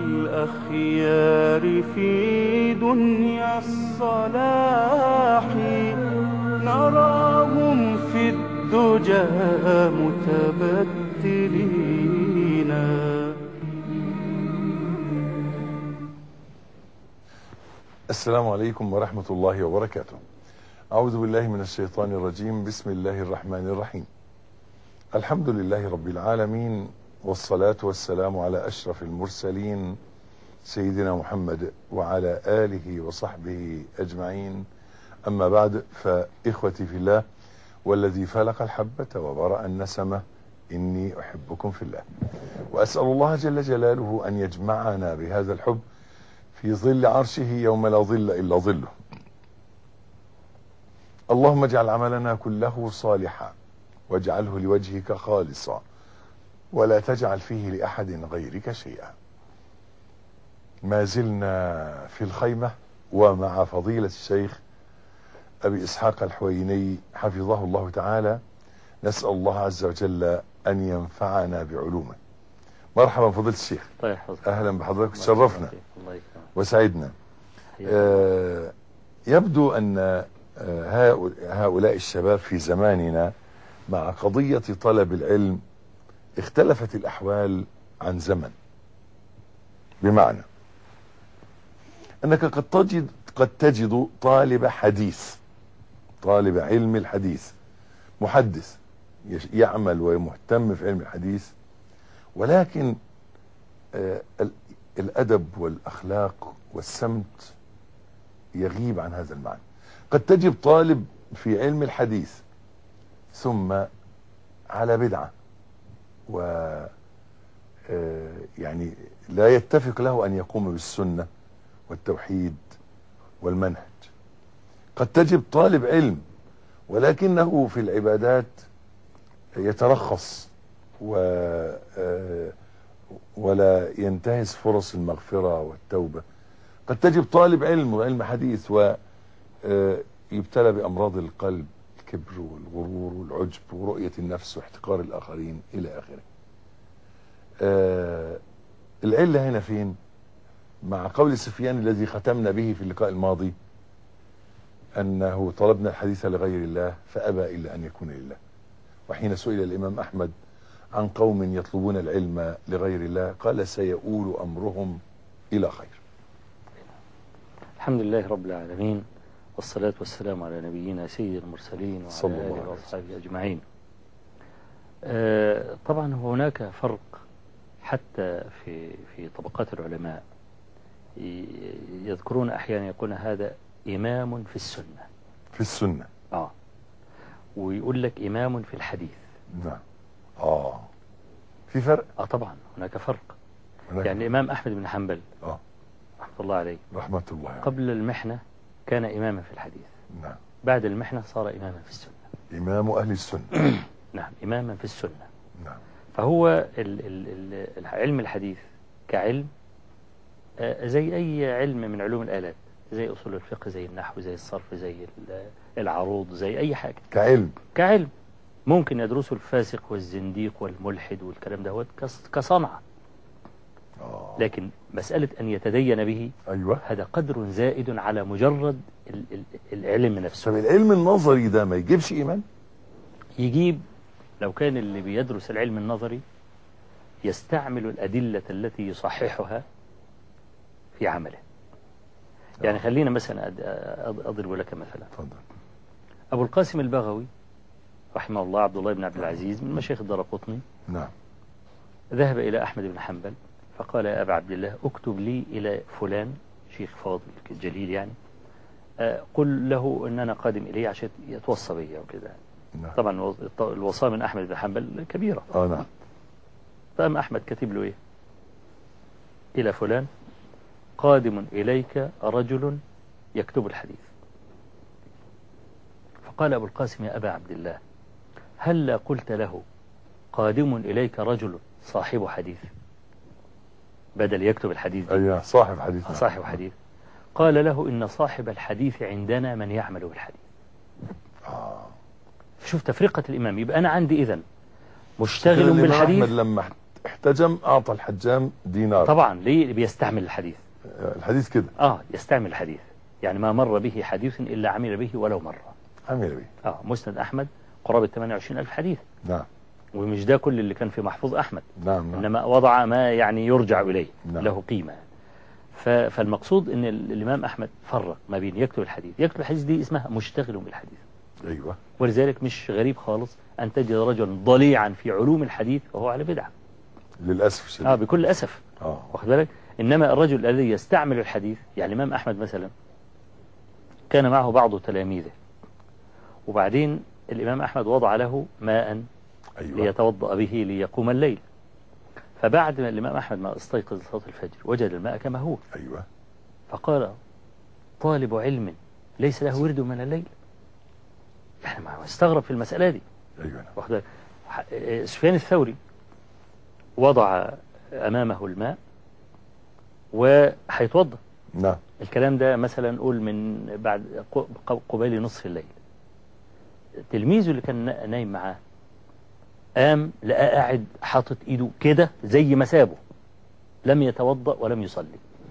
الأخيار في دنيا الصلاح نراهم في الدجى متبتلين السلام عليكم ورحمة الله وبركاته أعوذ بالله من الشيطان الرجيم بسم الله الرحمن الرحيم الحمد لله رب العالمين والصلاة والسلام على أشرف المرسلين سيدنا محمد وعلى آله وصحبه أجمعين أما بعد فإخوتي في الله والذي فلق الحبة وبرأ النسمة إني أحبكم في الله وأسأل الله جل جلاله أن يجمعنا بهذا الحب في ظل عرشه يوم لا ظل إلا ظله اللهم اجعل عملنا كله صالحا واجعله لوجهك خالصا ولا تجعل فيه لأحد غيرك شيئا ما زلنا في الخيمة ومع فضيلة الشيخ أبي إسحاق الحويني حفظه الله تعالى نسأل الله عز وجل أن ينفعنا بعلومه مرحبا فضيلة الشيخ الله يحفظك أهلا بحضرتك تشرفنا الله يكرمك وسعدنا حياك آه، يبدو أن آه، هؤل- هؤلاء الشباب في زماننا مع قضية طلب العلم اختلفت الأحوال عن زمن بمعنى أنك قد تجد قد تجد طالب حديث طالب علم الحديث محدث يش- يعمل ومهتم في علم الحديث ولكن آه، ال- الأدب والأخلاق والسمت يغيب عن هذا المعنى قد تجد طالب في علم الحديث ثم على بدعة و آه، يعني لا يتفق له أن يقوم بالسنة والتوحيد والمنهج قد تجد طالب علم ولكنه في العبادات يترخص و آه، ولا ينتهز فرص المغفرة والتوبة قد تجد طالب علم وعلم حديث ويبتلى بأمراض القلب الكبر والغرور والعجب ورؤية النفس واحتقار الآخرين إلى آخره آه، العلة هنا فين مع قول سفيان الذي ختمنا به في اللقاء الماضي أنه طلبنا الحديث لغير الله فأبى إلا أن يكون لله وحين سئل الإمام أحمد عن قوم يطلبون العلم لغير الله قال سيؤول أمرهم إلى خير الحمد لله رب العالمين والصلاة والسلام على نبينا سيد المرسلين صلى وعلى الله آله عليه وأصحابه أجمعين آه، طبعا هناك فرق حتى في في طبقات العلماء ي- يذكرون أحيانا يقول هذا إمام في السنة في السنة آه ويقول لك إمام في الحديث نعم آه في فرق آه طبعا هناك فرق هناك يعني الإمام أحمد بن حنبل آه رحمة الله عليه رحمة الله عليه. قبل المحنة كان إماما في الحديث نعم بعد المحنة صار إماما في السنة إمام أهل السنة نعم إماما في السنة نعم فهو ال ال ال علم الحديث كعلم آه، زي أي علم من علوم الآلات زي أصول الفقه زي النحو زي الصرف زي ال- العروض زي أي حاجة كعلم كعلم ممكن يدرسه الفاسق والزنديق والملحد والكلام ده كصنعة آه. لكن مسألة أن يتدين به أيوة هذا قدر زائد على مجرد ال- ال- العلم نفسه طب العلم النظري ده ما يجيبش إيمان يجيب لو كان اللي بيدرس العلم النظري يستعمل الأدلة التي يصححها في عمله يعني آه. خلينا مثلا أد- أض- أضرب لك مثلا اتفضل أبو القاسم البغوي رحمه الله عبد الله بن عبد العزيز من مشايخ الدرقطني نعم ذهب إلى أحمد بن حنبل فقال يا أبا عبد الله اكتب لي إلى فلان شيخ فاضل جليل يعني آه، قل له أن أنا قادم إليه عشان يتوصى بي وكذا نعم طبعا الوص- الوصاة من أحمد بن حنبل كبيرة آه نعم فقام أحمد كاتب له إيه إلى فلان قادم إليك رجل يكتب الحديث فقال أبو القاسم يا أبا عبد الله هل قلت له قادم إليك رجل صاحب حديث بدل يكتب الحديث دي أيوة صاحب حديث نعم. صاحب حديث قال له إن صاحب الحديث عندنا من يعمل بالحديث آه. شوف تفرقة الإمام يبقى أنا عندي إذن مشتغل الإمام بالحديث أحمد لما احتجم اعطى الحجام دينار طبعا ليه بيستعمل الحديث آه، الحديث كده اه يستعمل الحديث يعني ما مر به حديث إلا عمل به ولو مرة عمل بيه اه مسند أحمد قرابة 28 ألف حديث نعم ومش ده كل اللي كان في محفوظ أحمد نعم نعم إنما وضع ما يعني يرجع إليه نعم. له قيمة ف- فالمقصود ان ال- الامام احمد فرق ما بين يكتب الحديث يكتب الحديث دي اسمها مشتغل بالحديث ايوه ولذلك مش غريب خالص ان تجد رجلا ضليعا في علوم الحديث وهو على بدعه للاسف اه الشديد بكل اسف اه واخد بالك انما الرجل الذي يستعمل الحديث يعني الامام احمد مثلا كان معه بعض تلاميذه وبعدين الامام احمد وضع له ماء ايوه ليتوضا به ليقوم الليل فبعد ما الامام احمد ما استيقظ لصلاه الفجر وجد الماء كما هو ايوه فقال طالب علم ليس له ورد من الليل يعني ما هو استغرب في المسألة دي ايوه نعم. واخد بالك؟ ح- سفيان الثوري وضع أمامه الماء وهيتوضا نعم الكلام ده مثلا نقول من بعد ق- قبيل نصف الليل تلميذه اللي كان نا- نايم معاه قام لقى قاعد حاطط ايده كده زي ما سابه لم يتوضا ولم يصلي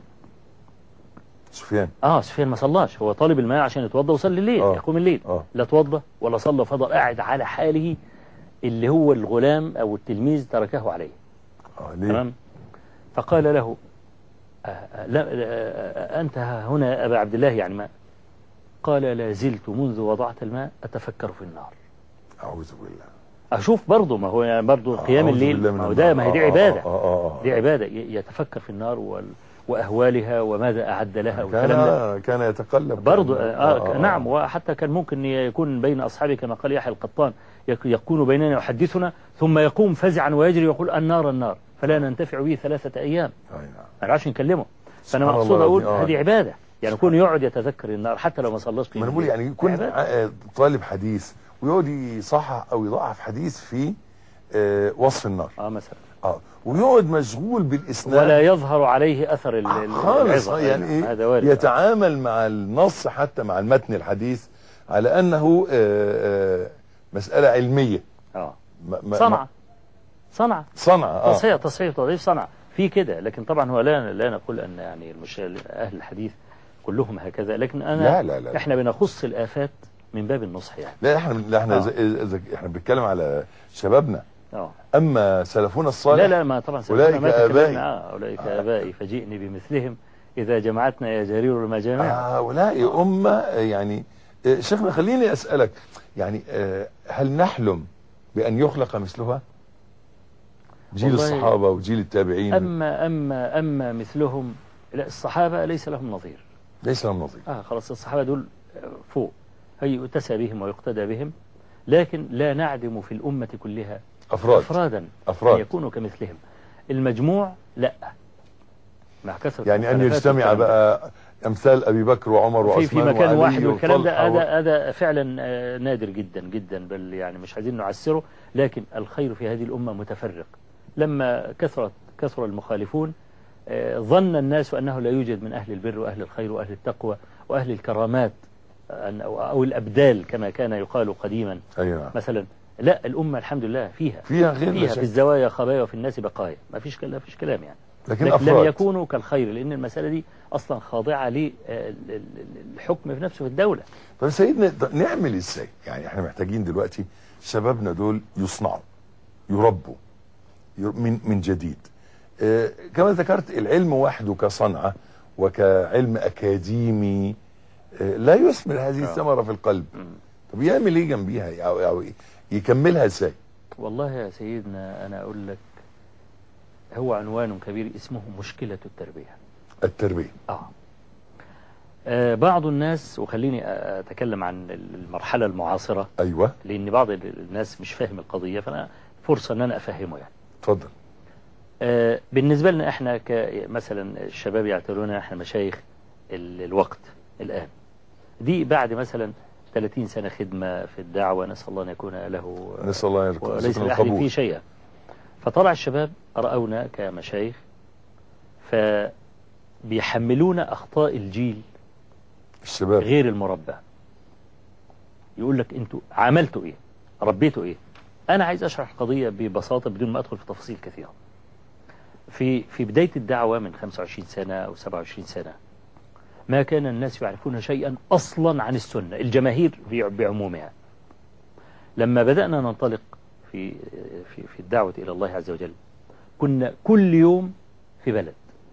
سفيان اه سفيان ما صلاش هو طالب الماء عشان يتوضا ويصلي الليل آه. يقوم الليل اه لا توضا ولا صلى فضل قاعد على حاله اللي هو الغلام او التلميذ تركه عليه اه ليه تمام فقال له آه، آه، لا آه، آه، انت ها هنا يا ابا عبد الله يعني ما قال لا زلت منذ وضعت الماء اتفكر في النار اعوذ بالله اشوف برضه ما هو يعني برضه قيام أعوذ الليل بالله من ما هو النار. ده ما هي دي آه، آه، عباده آه، آه، آه. دي عباده ي- يتفكر في النار وال واهوالها وماذا اعد لها والكلام ده كان كان يتقلب برضو كان- آه آه نعم وحتى كان ممكن يكون بين أصحابه كما قال يحيى القطان يك- يكون بيننا يحدثنا ثم يقوم فزعا ويجري ويقول النار النار فلا ننتفع به ثلاثة أيام أي نعم ما نعرفش نكلمه فأنا سبحان مقصود الله أقول العظيم. آه. هذه عبادة يعني يكون يقعد يتذكر النار حتى لو ما صلاش ما انا بقول يعني يكون عبادة. آه، طالب حديث ويقعد يصحح او يضعف حديث في آه، وصف النار اه مثلا اه ويقعد مشغول بالاسناد ولا يظهر عليه أثر ال- آه، ال- خالص العظة. آه، يعني ايه هذا وارد يتعامل مع النص حتى مع المتن الحديث على انه آه، آه، مسألة علمية اه ما- ما- صنعة صنعة صنعة اه تصحيح تصحيح تضعيف صنع في كده لكن طبعا هو لا لا نقول ان يعني المش... اهل الحديث كلهم هكذا لكن انا لا لا لا, لا. احنا بنخص الافات من باب النصح يعني لا احنا لا احنا آه. زي- زي- احنا بنتكلم على شبابنا اه اما سلفنا الصالح لا لا ما طبعا أولئك سيدنا ما آبائي. تكلمنا، آه اولئك ابائي فجئني بمثلهم اذا جمعتنا يا جرير المجامع هؤلاء أمة آه، يعني آه، شيخنا خليني أسألك يعني آه، هل نحلم بأن يخلق مثلها جيل والله- الصحابة وجيل التابعين اما اما اما مثلهم لا الصحابه ليس لهم نظير ليس لهم نظير اه خلاص الصحابه دول فوق هي يؤتسى بهم ويقتدى بهم لكن لا نعدم في الامه كلها أفراد افرادا أفراد. أن يكونوا كمثلهم المجموع لا مع كثرة يعني أن المخالفات يجتمع والكلام ده. بقى أمثال أبي بكر وعمر في في وعثمان مكان وعلي واحد والكلام ده وطلحة و- هذا هذا فعلا آه، نادر جدا جدا بل يعني مش عايزين نعسره لكن الخير في هذه الأمة متفرق لما كثرت كثر المخالفون آه، ظن الناس أنه لا يوجد من أهل البر وأهل الخير وأهل التقوى وأهل الكرامات آه، أن- أو أو الأبدال كما كان يقال قديما أي نعم مثلا لا الأمة الحمد لله فيها فيها غير فيها في مشاكل. الزوايا خبايا وفي الناس بقايا ما فيش كلام فيش كلام يعني لكن لكن لم أفراد يكونوا كالخير لأن المسألة دي أصلا خاضعة للحكم في نفسه في الدولة طب سيدنا طب نعمل ازاي يعني احنا محتاجين دلوقتي شبابنا دول يصنعوا يربوا ير- من من جديد آه، كما ذكرت العلم وحده كصنعة وكعلم أكاديمي آه، لا يثمر هذه آه. الثمرة في القلب طب يعمل ايه جنبيها أو أو يكملها ازاي والله يا سيدنا أنا أقول لك هو عنوان كبير اسمه مشكلة التربية التربية آه. آه بعض الناس وخليني أتكلم عن المرحلة المعاصرة ايوه لأن بعض الناس مش فاهم القضية فأنا فرصة أن أنا أفهمه يعني اتفضل آه، بالنسبة لنا احنا كمثلا الشباب يعتبرونا احنا مشايخ ال- الوقت الآن دي بعد مثلا 30 سنة خدمة في الدعوة نسأل الله أن يكون له آه، نسأل الله يرزقنا وليس يرزقنا لأحد فيه القبول شيئا فطلع الشباب رأونا كمشايخ فبيحملونا أخطاء الجيل الشباب غير المربى يقول لك انتوا عملتوا ايه ربيتوا ايه انا عايز اشرح القضية ببساطة بدون ما ادخل في تفاصيل كثيرة في في بداية الدعوة من 25 سنة أو 27 سنة ما كان الناس يعرفون شيئا أصلا عن السنة الجماهير في- بعمومها لما بدأنا ننطلق في في في الدعوة إلى الله عز وجل كنا كل يوم في بلد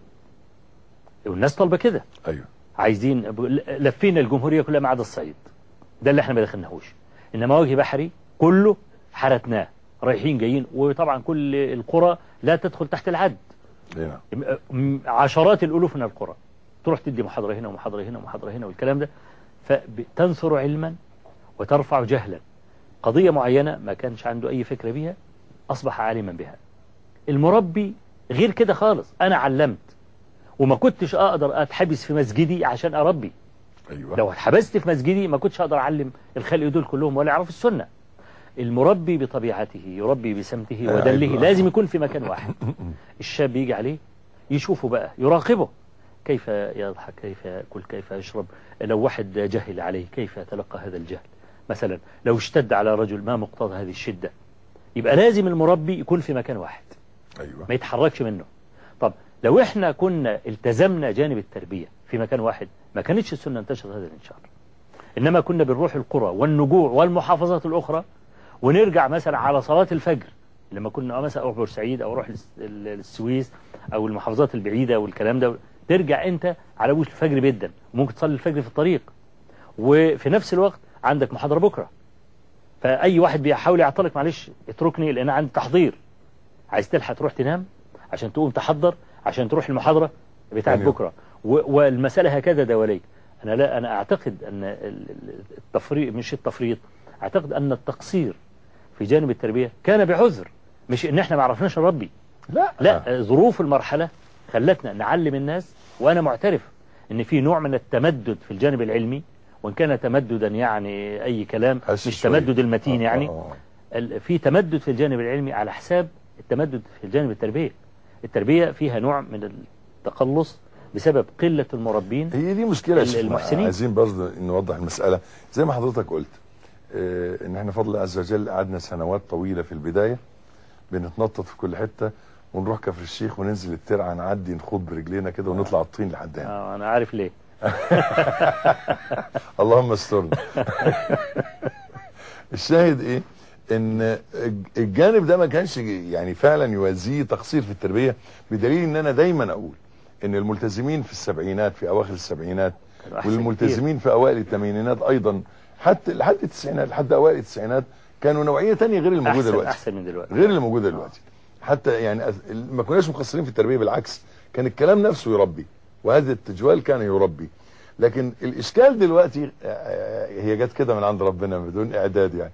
والناس طالبة كده ايوه عايزين لفينا الجمهورية كلها ما عدا الصعيد ده اللي احنا ما دخلناهوش انما وجه بحري كله حرتناه رايحين جايين وطبعا كل القرى لا تدخل تحت العد إيه نعم م- عشرات الالوف من القرى تروح تدي محاضرة هنا ومحاضرة هنا ومحاضرة هنا والكلام ده فتنثر علما وترفع جهلا قضية معينة ما كانش عنده أي فكرة بيها أصبح عالما بها المربي غير كده خالص أنا علمت وما كنتش أقدر أتحبس في مسجدي عشان أربي ايوه لو اتحبست في مسجدي ما كنتش أقدر أعلم الخلق دول كلهم ولا يعرفوا السنة المربي بطبيعته يربي بسمته آه، ودله أيوة. لازم يكون في مكان واحد الشاب يجي عليه يشوفه بقى يراقبه كيف يضحك كيف يأكل كيف يشرب لو واحد جهل عليه كيف يتلقى هذا الجهل مثلا لو اشتد على رجل ما مقتضى هذه الشدة يبقى لازم المربي يكون في مكان واحد ايوه ما يتحركش منه طب لو احنا كنا التزمنا جانب التربية في مكان واحد ما كانتش السنة انتشرت هذا الانتشار إنما كنا بنروح القرى والنجوع والمحافظات الأخرى ونرجع مثلا على صلاة الفجر لما كنا مثلا أروح بورسعيد أو أروح للس- للسويس أو المحافظات البعيدة والكلام ده ترجع أنت على وش الفجر جدا ممكن تصلي الفجر في الطريق وفي نفس الوقت عندك محاضرة بكرة فأي واحد بيحاول يعطلك معلش اتركني لأن عندي تحضير عايز تلحق تروح تنام عشان تقوم تحضر عشان تروح المحاضرة بتاعت يعني- بكرة و- والمسألة هكذا دولية أنا لا أنا أعتقد أن ال- ال- التفريط مش التفريط أعتقد أن التقصير في جانب التربية كان بعذر مش إن إحنا ما عرفناش نربي لا لا ظروف المرحلة خلتنا نعلم الناس وأنا معترف إن في نوع من التمدد في الجانب العلمي وإن كان تمددا يعني أي كلام هش مش شوية. تمدد المتين آه، يعني آه، ال- في تمدد في الجانب العلمي على حساب التمدد في الجانب التربية التربية فيها نوع من التقلص بسبب قلة المربين هي دي مشكله يا ال- شيخنا. المحسنين. عايزين برضه نوضح المساله زي ما حضرتك قلت آه، ان احنا فضل الله عز وجل قعدنا سنوات طويله في البدايه بنتنطط في كل حته ونروح كفر الشيخ وننزل الترعه نعدي نخوض برجلينا كده ونطلع الطين لحد هنا آه أنا عارف ليه اللهم استرنا الشاهد ايه ان الجانب ده ما كانش يعني فعلا يوازيه تقصير في التربيه بدليل ان انا دايما اقول ان الملتزمين في السبعينات في اواخر السبعينات كانوا أحسن كتير. والملتزمين في اوائل الثمانينات ايضا حتى لحد التسعينات لحد اوائل التسعينات كانوا نوعيه تانية غير الموجوده أحسن دلوقتي أحسن من دلوقتي غير اللي موجوده دلوقتي حتى يعني أث- ما كناش مقصرين في التربيه بالعكس كان الكلام نفسه يربي وهذا التجوال كان يربي لكن الاشكال دلوقتي آه، هي جت كده من عند ربنا بدون اعداد يعني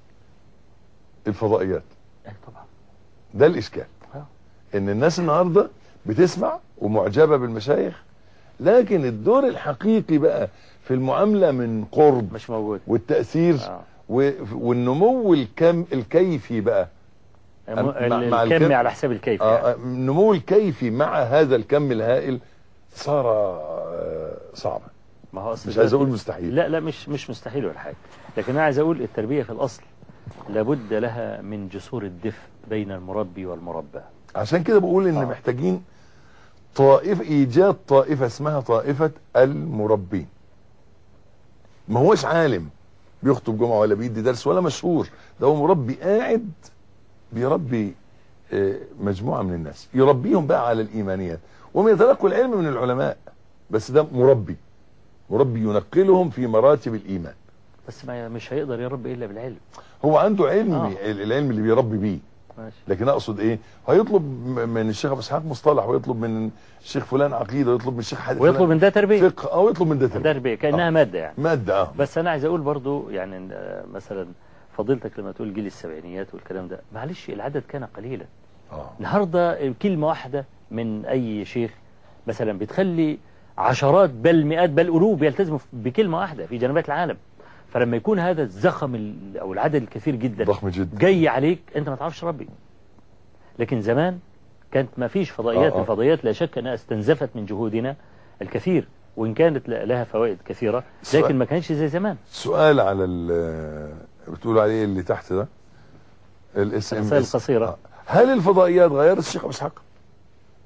الفضائيات أي طبعا ده الاشكال آه. ان الناس النهارده بتسمع ومعجبه بالمشايخ لكن الدور الحقيقي بقى في المعامله من قرب مش موجود والتاثير آه. و- والنمو الكم الكيفي بقى م- مع- مع الكم الكم- على حساب الكيف يعني. آه، النمو الكيفي مع هذا الكم الهائل صار آه، صعبا ما هو أصل مش عايز ده- اقول مستحيل لا لا مش مش مستحيل ولا حاجة لكن أنا عايز أقول التربية في الأصل لابد لها من جسور الدفء بين المربي والمربى عشان كده بقول ان آه. محتاجين طائفة ايجاد طائفة اسمها طائفة المربين ما هوش عالم بيخطب جمعة ولا بيدي درس ولا مشهور ده هو مربي قاعد بيربي آه، مجموعة من الناس يربيهم بقى على الإيمانيات وهم يتلقوا العلم من العلماء بس ده مربي مربي ينقلهم في مراتب الإيمان بس ما مش هيقدر يربي إلا بالعلم هو عنده علم آه. بي- العلم اللي بيربي بيه ماشي لكن اقصد ايه هيطلب م- من الشيخ ابو اسحاق مصطلح ويطلب من الشيخ فلان عقيده ويطلب من الشيخ حد ويطلب من ده تربية فقه او يطلب من ده تربية. تربية كأنها آه. مادة يعني ماده اه بس أنا عايز أقول برضو يعني آه، مثلا فضيلتك لما تقول جيل السبعينيات والكلام ده معلش العدد كان قليلا اه النهاردة كلمة واحدة من أي شيخ مثلا بتخلي عشرات بل مئات بل ألوف يلتزموا بكلمة واحدة في جنبات العالم فلما يكون هذا الزخم ال- أو العدد الكثير جدا ضخم جدا جاي عليك أنت ما تعرفش ربي لكن زمان كانت ما فيش فضائيات آه، آه. الفضائيات لا شك أنها استنزفت من جهودنا الكثير وإن كانت ل- لها فوائد كثيرة سؤال. لكن ما كانش زي زمان سؤال على ال بتقولوا عليه اللي تحت ده الاس ام الرسائل القصيرة هل الفضائيات غيرت الشيخ ابو اسحاق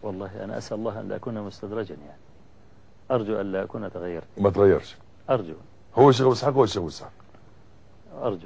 والله أنا أسأل الله أن لا أكون مستدرجا يعني أرجو أن لا أكون تغيرت ما تغيرش أرجو هو الشيخ ابو اسحاق هو الشيخ ابو اسحاق أرجو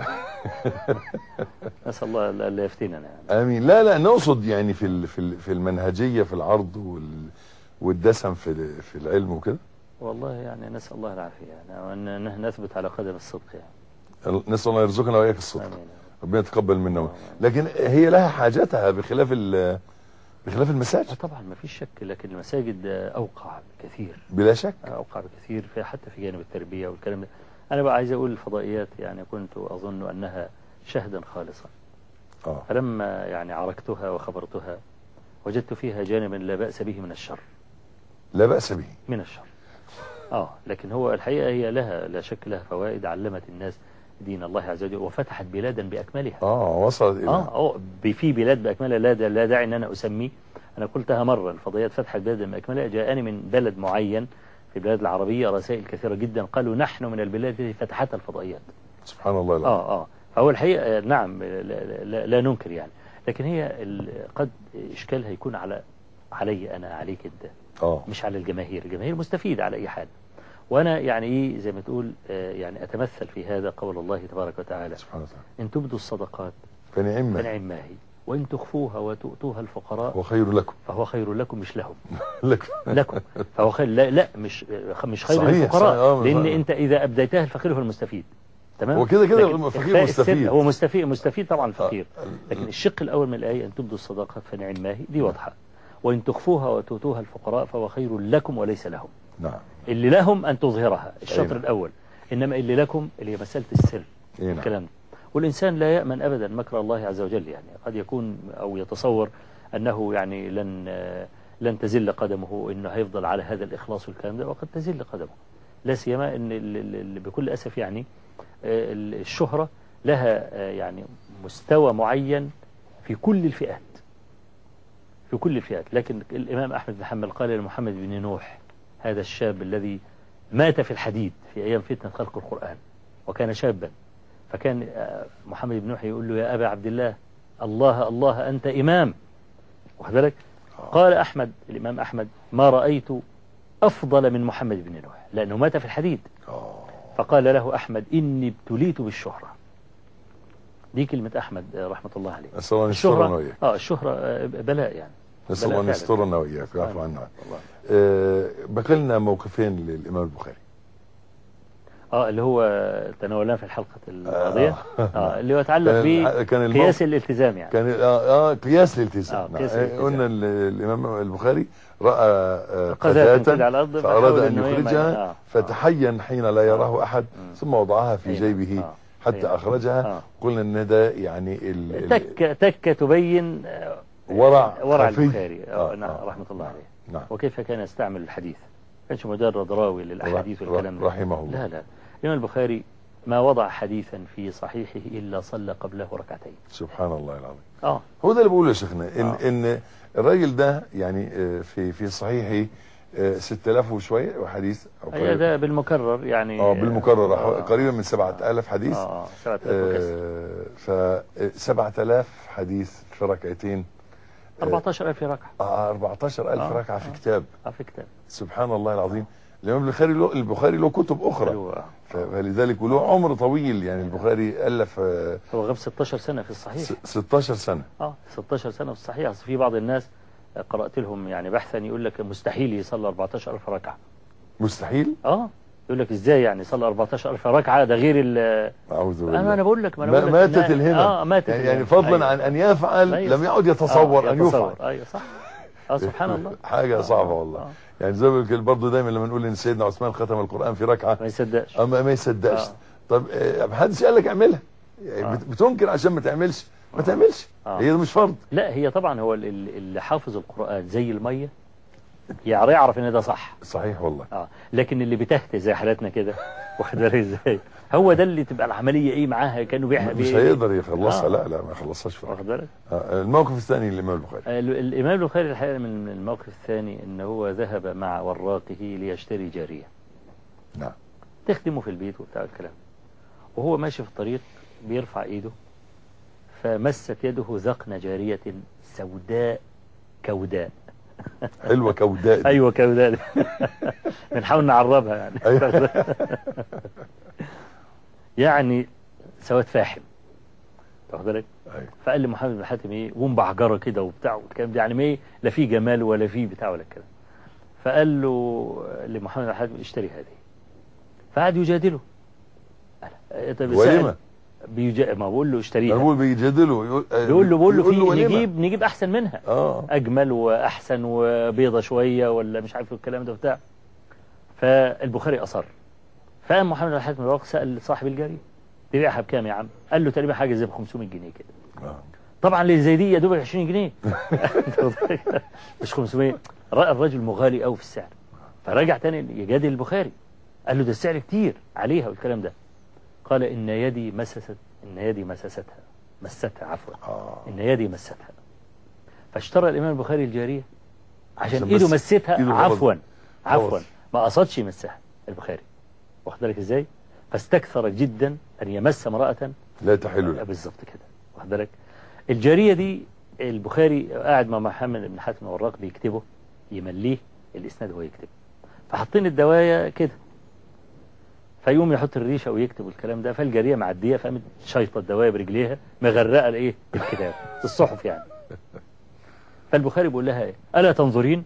نسأل الله ألا ألا يفتننا يعني. امين لا لا نقصد يعني في ال- في ال- في المنهجيه في العرض وال والدسم في ال- في العلم وكده والله يعني نسأل الله العافية يعني وأن ن- نثبت على قدم الصدق يعني نسال الله يرزقنا واياك الصدق آمين ربنا يتقبل منا لكن هي لها حاجتها بخلاف ال- بخلاف آه المساجد طبعا ما فيش شك لكن المساجد آه، أوقع بكثير بلا شك أوقع بكثير في حتى في جانب التربية والكلام ده أنا بقى عايز أقول الفضائيات يعني كنت أظن أنها شهدا خالصا اه فلما يعني عركتها وخبرتها وجدت فيها جانبا لا بأس به من الشر لا باس به من الشر اه لكن هو الحقيقة هي لها لا شك لها فوائد علمت الناس دين الله عز وجل وفتحت بلادا بأكملها اه وصلت الى اه اه ب- في بلاد بأكملها لا دا لا داعي ان انا اسميه انا قلتها مرة الفضائيات فتحت بلادا بأكملها جاءني من بلد معين في البلاد العربية رسائل كثيرة جدا قالوا نحن من البلاد التي فتحتها الفضائيات سبحان الله العظيم اه اه فهو الحقيقة آه، نعم لا, لا, لا ننكر يعني لكن هي ال- قد اشكالها يكون على علي انا عليك انت اه مش على الجماهير الجماهير مستفيدة على أي حال وأنا يعني إيه زي ما تقول آه، يعني أتمثل في هذا قول الله تبارك وتعالى سبحان الله إن تبدوا الصدقات فنعم فنعم ما هي وإن تخفوها وتؤتوها الفقراء وخير لكم فهو خير لكم مش لهم لك لكم فهو خير لا, لا مش مش خير صحيح، للفقراء صحيح، آه، لأن صحيح. أنت إذا أبديتها الفقير هو المستفيد تمام هو كده كده لكن الفقير إخفاء السر مستفيد. هو مستفيد مستفيد طبعا الفقير آه. لكن الشق الأول من الآية أن تبدوا الصدقات فنعم ما هي دي واضحة وإن تخفوها وتؤتوها الفقراء فهو خير لكم وليس لهم نعم اللي لهم أن تظهرها الشطر أيوة. الأول إنما اللي لكم اللي هي مسألة السر إيه نعم. الكلام ده والإنسان لا يأمن أبدا مكر الله عز وجل يعني قد يكون أو يتصور أنه يعني لن آه، لن تزل قدمه إنه هيفضل على هذا الإخلاص والكلام ده وقد تزل قدمه لا سيما إن ال- ال- ال- بكل أسف يعني آه، ال- الشهرة لها آه، يعني مستوى معين في كل الفئات في كل الفئات لكن الإمام أحمد بن حنبل قال لمحمد بن نوح هذا الشاب الذي مات في الحديد في أيام فتنة خلق القرآن وكان شابا فكان آه، محمد بن نوح يقول له يا أبا عبد الله الله الله أنت إمام واخد بالك قال أحمد الإمام أحمد ما رأيت أفضل من محمد بن نوح لأنه مات في الحديد اه فقال له أحمد إني ابتليت بالشهرة دي كلمة أحمد آه، رحمة الله عليه نسال الله ان يسترنا الشهرة وإياك آه الشهرة آه، بلاء يعني نسال بلاء الله ان فعلا. يسترنا وإياك ويعفو آمين. عنا والله. آه، بقى لنا موقفين للامام البخاري اه اللي هو تناولناه في الحلقة الماضية آه. اه اللي هو يتعلق كان- كان الموقف- بقياس الالتزام يعني كان اه, آه قياس الالتزام آه، نعم. قياس آه، الالتزام. قلنا ال- الامام البخاري راى آه، قذاة قذاة على الأرض فاراد فحاول ان إنه يعمل- يخرجها آه. فتحين حين لا يراه احد مم. ثم وضعها في أي نعم. جيبه آه. حتى أي نعم. اخرجها آه. قلنا ان ده يعني ال- ال- تكة تكة تبين آه، ورع ورع خفي. البخاري آه. آه، نعم آه. رحمة الله عليه نعم وكيف كان يستعمل الحديث ما كانش مجرد راوي للأحاديث رح- والكلام ده رحمه الله. لا لا الإمام البخاري ما وضع حديثا في صحيحه إلا صلى قبله ركعتين سبحان الله العظيم اه هو ده اللي بقوله يا شيخنا ان آه. ان الراجل ده يعني آه، في في صحيحه آه، 6000 وشويه وحديث او هي قريب ده بالمكرر يعني اه بالمكرر آه. قريبا من 7000 حديث اه اه سبعة آلاف وكسر ف 7000 حديث في ركعتين 14000 في ركعة آه 14000 آه، ركعه في آه. كتاب اه في كتاب سبحان الله العظيم الامام البخاري له البخاري له كتب اخرى حلو، آه. ف- فلذلك وله عمر طويل يعني البخاري الف آه، هو غاب 16 سنة في الصحيح س- 16 سنه اه 16 سنة في الصحيح أصل في بعض الناس قرأت لهم يعني بحثا يقول لك مستحيل يصلي 14000 ركعة مستحيل اه يقول لك ازاي يعني يصلي 14000 ركعة ده غير ال اعوذ بالله انا انا بقول لك ما انا ما- بقول لك ماتت إنها- الهمم اه ماتت يعني, يعني الهمم. فضلا أيوة. عن ان يفعل أيوة. لم يعد يتصور آه ان يفعل ايوه صح اه سبحان الله حاجه آه، صعبه آه، والله آه. يعني زي ما بقول برضه دايما لما نقول ان سيدنا عثمان ختم القران في ركعه ما يصدقش اما ما يصدقش آه. طب آه، محدش قال لك اعملها يعني آه. بت- بتنكر عشان ما تعملش ما تعملش آه. هي ده مش فرض لا هي طبعا هو ال- ال- اللي حافظ القرآن زي المية يعني يعرف ان ده صح صحيح والله اه لكن اللي بتهت زي حالتنا كده واخد بالك ازاي هو ده اللي تبقى العملية ايه معاها كانه بيح مش بي- هيقدر يخلصها آه. لا لا ما يخلصهاش في واخد ركعة. بالك آه، الموقف الثاني للامام البخاري ال- الإمام البخاري الحقيقة من من الموقف الثاني أنه هو ذهب مع وراقه ليشتري جارية نعم تخدمه في البيت وبتاع الكلام وهو ماشي في الطريق بيرفع إيده فمست يده ذقن جارية سوداء كوداء حلوة كوداء ايوه كده بنحاول نعربها يعني أيوة. يعني سواد فاحم واخد بالك أيوة. فقال لي محمد بن حاتم ايه ومبعجره كده وبتاع والكلام ده يعني ما ايه لا في جمال ولا في بتاع ولا الكلام فقال له لمحمد بن حاتم اشتري هذه فقعد يجادله قال، طب ولما؟ سأل- بيجا... ما بقول له انا اشتريها بقول بيجادلوا يقول بيقول له بقول له في ولما؟ نجيب نجيب احسن منها اه اجمل واحسن وبيضه شويه ولا مش عارف الكلام ده بتاع فالبخاري اصر فقام محمد بن حاتم الرواق سال صاحب الجاريه تبيعها بكام يا عم؟ قال له تقريبا حاجه زي ب 500 جنيه كده آه. طبعا اللي زي دي يا دوب 20 جنيه مش 500 راى الرجل مغالي قوي في السعر فرجع تاني يجادل البخاري قال له ده السعر كتير عليها والكلام ده قال ان يدي مسست ان يدي مسستها مستها عفوا اه ان يدي مستها فاشترى الامام البخاري الجاريه عشان عشان ايده بس مستها إيده عفوا خبط. عفوا خلاص. ما قصدش يمسها البخاري واخد بالك ازاي فاستكثر جدا ان يمس امراه لا تحل له بالظبط كده واخد بالك الجاريه دي البخاري قاعد مع محمد بن حاتم الوراق بيكتبه يمليه الاسناد وهو يكتب فحاطين الدوايه كده فيقوم يحط الريشه ويكتب الكلام ده فالجاريه معديه فقامت شايطه الدوايه برجليها مغرقه الايه الكتاب الصحف يعني فالبخاري بيقول لها ايه الا تنظرين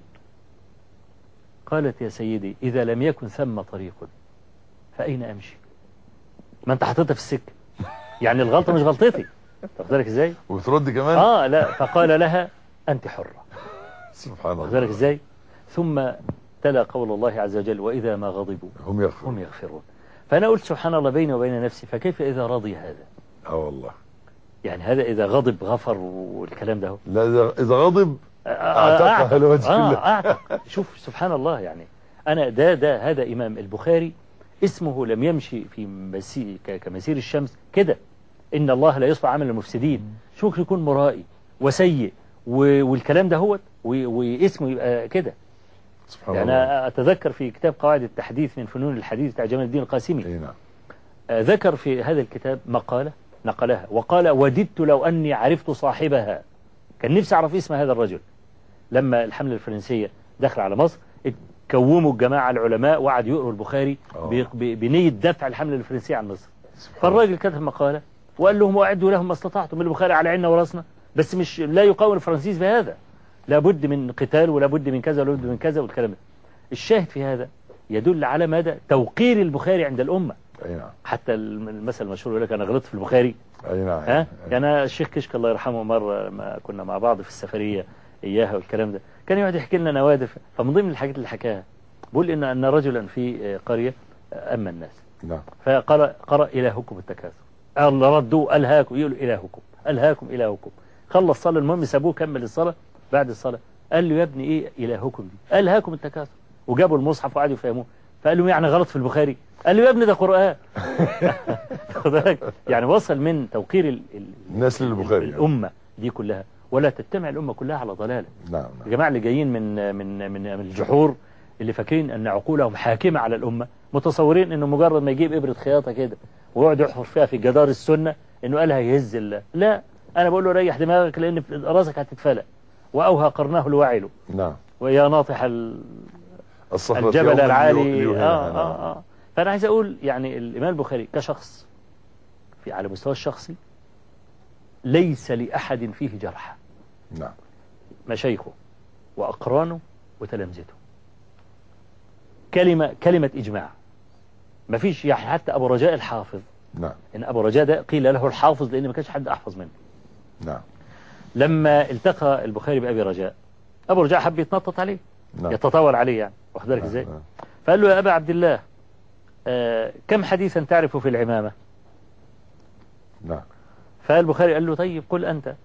قالت يا سيدي اذا لم يكن ثم طريق فاين امشي ما انت حاططها في السكه يعني الغلطه مش غلطتي واخد بالك ازاي وترد كمان اه لا فقال لها انت حره سبحان واخد بالك الله ازاي ثم تلا قول الله عز وجل واذا ما غضبوا هم يغفرون هم يغفرون فانا قلت سبحان الله بيني وبين نفسي فكيف اذا رضي هذا اه والله يعني هذا اذا غضب غفر والكلام ده هو. لا اذا إذا غضب أعتق أعتق على وجه آه الله. أعتق شوف سبحان الله يعني أنا ده ده هذا إمام البخاري اسمه لم يمشي في مسير ك- كمسير الشمس كده إن الله لا يصفى عمل المفسدين شو ممكن يكون مرائي وسيء و- والكلام ده هو و- واسمه يبقى كده سبحان يعني الله أنا أتذكر في كتاب قواعد التحديث من فنون الحديث بتاع جمال الدين القاسمي اي نعم آه، ذكر في هذا الكتاب مقالة نقلها وقال وددت لو أني عرفت صاحبها كان نفسي أعرف اسم هذا الرجل لما الحملة الفرنسية دخل على مصر كوموا الجماعة العلماء وقعدوا يقروا البخاري آه. ب- ب- بنية دفع الحملة الفرنسية عن مصر سبحان فالراجل كتب مقالة وقال لهم واعدوا لهم ما استطعتم البخاري على عيننا وراسنا بس مش لا يقاوم الفرنسيس بهذا لابد من قتال ولابد من كذا ولابد من كذا والكلام ده الشاهد في هذا يدل على مدى توقير البخاري عند الأمة اي نعم حتى المثل المشهور يقول لك انا غلطت في البخاري اي نعم ها أي. يعني أنا الشيخ كشك الله يرحمه مره لما كنا مع بعض في السفريه اياها والكلام ده كان يقعد يحكي لنا نوادف فمن ضمن الحاجات اللي حكاها بيقول ان ان رجلا في قريه اما الناس نعم فقرأ قرأ إلهكم التكاثر الله ردوا ألهاكم يقولوا إلهكم ألهاكم إلهكم خلص صلاة المهم سابوه كمل الصلاة بعد الصلاة قال له يا ابني إيه إلهكم دي ألهاكم التكاثر وجابوا المصحف وقعدوا يفهموه فقال له يعني غلط في البخاري قال له يا ابني ده قرآن خد بالك؟ يعني وصل من توقير ال- ال- الناس للبخاري يعني. الأمة دي كلها ولا تجتمع الأمة كلها على ضلالة نعم نعم الجماعة اللي جايين من من من من الجحور اللي فاكرين ان عقولهم حاكمة على الأمة متصورين انه مجرد ما يجيب إبرة خياطة كده ويقعد يحفر فيها في جدار السنة انه قالها يهز الله لا انا بقول له ريح دماغك لان راسك هتتفلق واوهى قرناه الواعل نعم ويا ناطح ال- الصخرة الجبل يوم العالي ليوهنها. آه نعم. آه آه. فانا عايز اقول يعني الامام البخاري كشخص في على مستوى الشخصي ليس لأحد فيه جرح نعم مشايخه وأقرانه وتلامذته كلمة كلمة إجماع ما فيش يعني حتى أبو رجاء الحافظ نعم إن أبو رجاء ده قيل له الحافظ لأن ما كانش حد أحفظ منه نعم لما التقى البخاري بأبي رجاء أبو رجاء حب يتنطط عليه نعم يتطاول عليه يعني واخد بالك نعم. إزاي نعم. فقال له يا أبا عبد الله آه كم حديثا تعرف في العمامة نعم فالبخاري قال له طيب قل أنت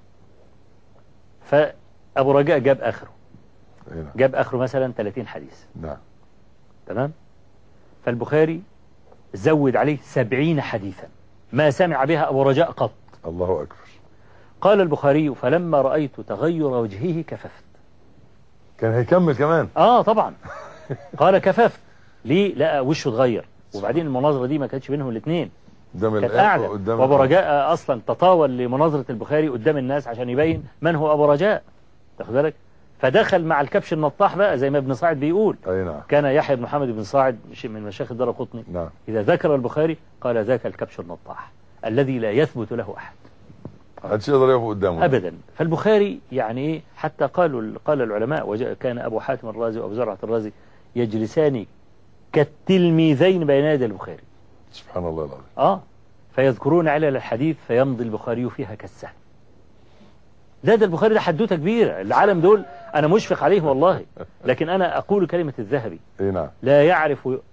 فأبو رجاء جاب آخره أي نعم جاب آخره مثلا 30 حديث نعم تمام فالبخاري زود عليه سبعين حديثا ما سمع بها أبو رجاء قط الله أكبر قال البخاري فلما رأيت تغير وجهه كففت كان هيكمل كمان آه طبعا قال كففت ليه لقى وشه اتغير وبعدين المناظرة دي ما كانتش بينهم الاثنين قدام كانت الآن قاعدة قدام وابو الآن. رجاء اصلا تطاول لمناظرة البخاري قدام الناس عشان يبين من هو ابو رجاء تاخد بالك فدخل مع الكبش النطاح بقى زي ما ابن صاعد بيقول اي نعم كان يحيى بن محمد بن صاعد مش- من مشايخ الدار قطني نعم إذا ذكر البخاري قال ذاك الكبش النطاح الذي لا يثبت له أحد محدش يقدر يقف قدامه أبدا فالبخاري يعني إيه حتى قالوا قال العلماء وجاء كان أبو حاتم الرازي وأبو زرعة الرازي يجلسان كالتلميذين بين يدي البخاري سبحان الله العظيم آه فيذكرون علل الحديث فيمضي البخاري فيها كالسهم لا ده البخاري ده حدوته كبيرة العالم دول أنا مشفق عليهم والله لكن أنا أقول كلمة الذهبي اي نعم لا يعرف آه،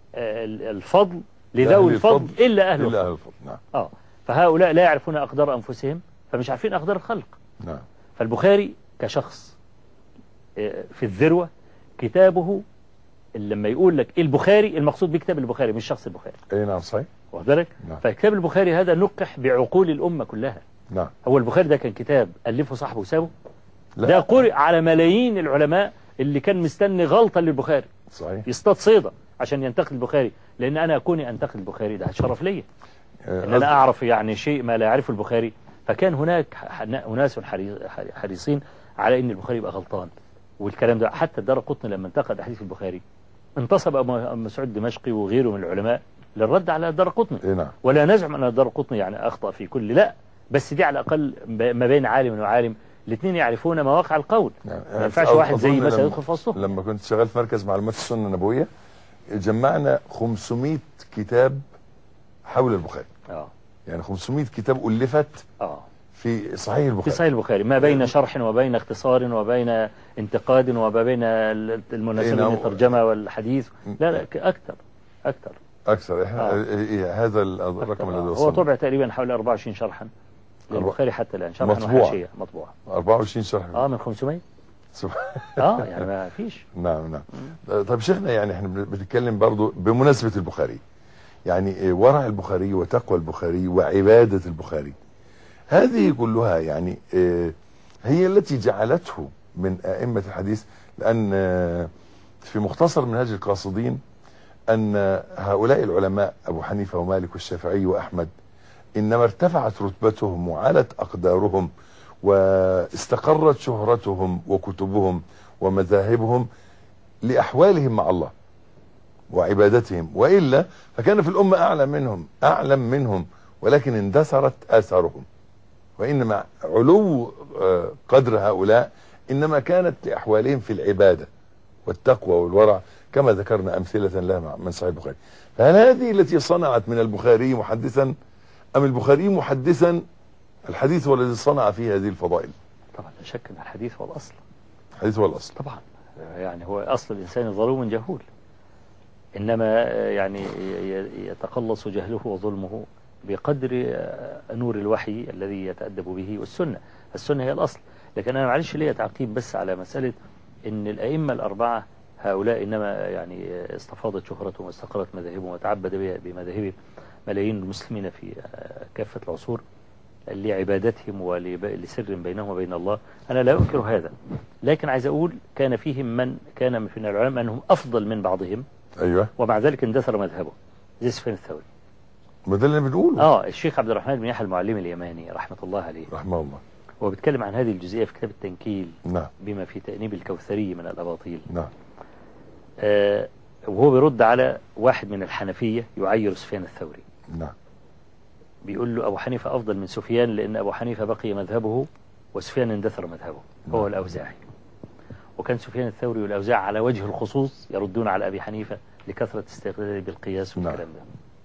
الفضل لذوي لأهل الفضل الفضل إلا أهل الا الفضل اهل الفضل نعم آه فهؤلاء لا يعرفون أقدار أنفسهم فمش عارفين أقدار الخلق نعم فالبخاري كشخص آه، في الذروة كتابه لما يقول لك البخاري المقصود بكتاب البخاري مش شخص البخاري اي نعم صحيح واخد بالك نعم. فكتاب البخاري هذا نقح بعقول الأمة كلها نعم هو البخاري ده كان كتاب ألفه صاحبه وسابه لا ده قرئ على ملايين العلماء اللي كان مستني غلطة للبخاري صحيح يصطاد صيدة عشان ينتقد البخاري لأن أنا كوني أنتقد البخاري ده شرف ليا آه، ان انا اعرف يعني شيء ما لا يعرفه البخاري فكان هناك ح- اناس حري- حريصين على ان البخاري يبقى غلطان والكلام ده حتى الدار قطني لما انتقد احاديث البخاري انتصب ابو أبو مسعود الدمشقي وغيره من العلماء للرد على الدار قطني اي نعم ولا نزعم ان الدار قطني يعني اخطا في كل لا بس دي على الاقل ب- ما بين عالم وعالم الاثنين يعرفون مواقع القول يعني ما ينفعش أظن واحد زي لما- مثلا يدخل في وسطهم لما كنت شغال في مركز معلومات السنه النبويه جمعنا 500 كتاب حول البخاري اه يعني 500 كتاب الفت اه في صحيح في البخاري صحيح البخاري ما بين شرح وبين اختصار وبين انتقاد وما بين ال- المناسبة إيه نعم. من الترجمة والحديث لا لا ك- أكثر أكثر اكثر احنا آه. إيه هذا الرقم أكثر. الذي هو وصلنا طبع تقريبا حوالي 24 شرحا للبخاري حتى الآن شرحا مطبوع. وحاشية مطبوعة 24 شرح اه من 500 سبحان اه يعني ما فيش نعم نعم طيب شيخنا يعني احنا بن- بنتكلم برضو بمناسبة البخاري يعني إيه، ورع البخاري وتقوى البخاري وعبادة البخاري هذه كلها يعني إيه، هي التي جعلته من أئمة الحديث لأن آه، في مختصر منهاج القاصدين أن هؤلاء العلماء أبو حنيفة ومالك والشافعي وأحمد إنما ارتفعت رتبتهم وعلت أقدارهم واستقرت شهرتهم وكتبهم ومذاهبهم لأحوالهم مع الله وعبادتهم وإلا فكان في الأمة أعلى منهم أعلم منهم ولكن اندثرت آثارهم وإنما علو آه، قدر هؤلاء إنما كانت لأحوالهم في العبادة والتقوى والورع كما ذكرنا أمثلة لها مع- من صحيح البخاري فهل هذه التي صنعت من البخاري محدثا أم البخاري محدثا الحديث هو الذي صنع فيه هذه الفضائل طبعا لا شك أن الحديث هو الأصل الحديث هو الأصل طبعا يعني هو أصل الإنسان ظلوم جهول إنما يعني ي- ي- يتقلص جهله وظلمه بقدر آه، نور الوحي الذي يتأدب به والسنة السنة هي الأصل لكن أنا معلش ليا تعقيب بس على مسألة إن الأئمة الأربعة هؤلاء إنما يعني استفاضت شهرتهم واستقرت مذاهبهم وتعبد بها- بمذاهبهم ملايين المسلمين في آه، كافة العصور لعبادتهم ولسر بينهم وبين الله أنا لا أنكر هذا لكن عايز أقول كان فيهم من كان من العلماء أنهم أفضل من بعضهم أيوة ومع ذلك اندثر مذهبه زي سفيان الثوري ما ده اللي بنقوله اه الشيخ عبد الرحمن بن يحيى المعلم اليماني رحمة الله عليه رحمه الله هو بيتكلم عن هذه الجزئية في كتاب التنكيل نعم بما في تأنيب الكوثري من الأباطيل نعم آه وهو بيرد على واحد من الحنفية يعير سفيان الثوري نعم بيقول له أبو حنيفة أفضل من سفيان لأن أبو حنيفة بقي مذهبه وسفيان اندثر مذهبه هو نعم. الأوزاعي وكان سفيان الثوري والأوزاعي على وجه الخصوص يردون على أبي حنيفة لكثرة استغلاله بالقياس نعم. والكلام ده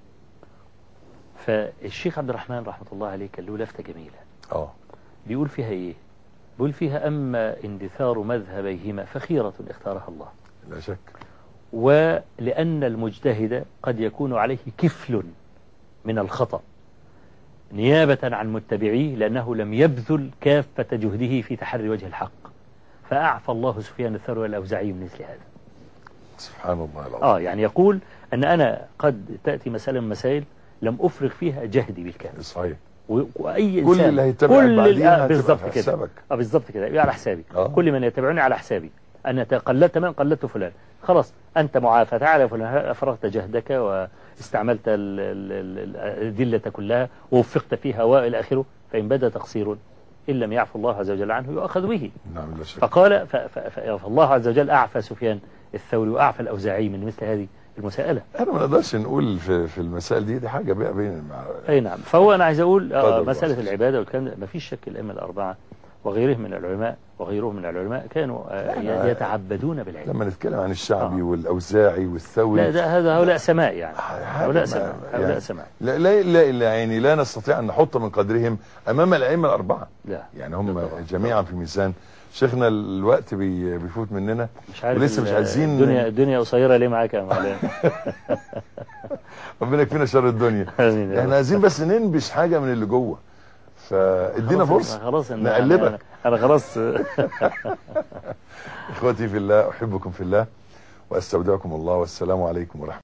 فالشيخ عبد الرحمن رحمة الله عليه كان له لفتة جميلة اه بيقول فيها إيه بيقول فيها أما اندثار مذهبيهما فخيرة اختارها الله لا شك ولأن المجتهد قد يكون عليه كفل من الخطأ نيابة عن متبعيه لأنه لم يبذل كافة جهده في تحري وجه الحق فأعفى الله سفيان الثوري والأوزاعي من مثل هذا سبحان الله العظيم آه يعني يقول أن أنا قد تأتي مسألة من مسائل لم أفرغ فيها جهدي بالكامل صحيح و- وأي كل إنسان اللي هيتبعك كل بعديها آه، هتبقى بالظبط في كده حسابك. اه بالظبط كده يبقى على حسابي آه. كل من يتبعني على حسابي أنا قلدت من قلدت فلان خلاص أنت معافى تعالى فلان أفرغت جهدك واستعملت ال- ال- ال- الأدلة كلها ووفقت فيها وإلى آخره فإن بدا تقصير إن لم يعفو الله عز وجل عنه يؤخذ به نعم لا شك فقال ف- ف- ف- فالله عز وجل أعفى سفيان الثوري وأعفى الأوزاعي من مثل هذه المسألة احنا ما نقدرش نقول في, في المسائل دي دي حاجه بقى بين مع أي نعم فهو أنا عايز أقول آه، قدر مسألة الله. العبادة والكلام ده ما فيش شك الأئمة الأربعة وغيرهم من العلماء وغيرهم من العلماء كانوا آه، لا. يتعبدون بالعلم لما نتكلم عن الشعبي آه. والاوزاعي والثوري لا ده هذا هؤلاء سماء يعني حاجة هؤلاء ما- سماء يعني هؤلاء سماء لا لا لا, لا يعني لا نستطيع ان نحط من قدرهم امام الائمه الاربعه لا يعني هم بالطبع. جميعا في ميزان شيخنا الوقت بي بيفوت مننا مش عارف ولسه ال- مش عايزين الدنيا الدنيا قصيرة ليه معاك يا مولانا ربنا يكفينا شر الدنيا آمين يا احنا رب. عايزين بس ننبش حاجه من اللي جوه فادينا خلاص فرصه خلاص إن نقلبك. أنا- انا خلاص اخوتي في الله احبكم في الله واستودعكم الله والسلام عليكم ورحمه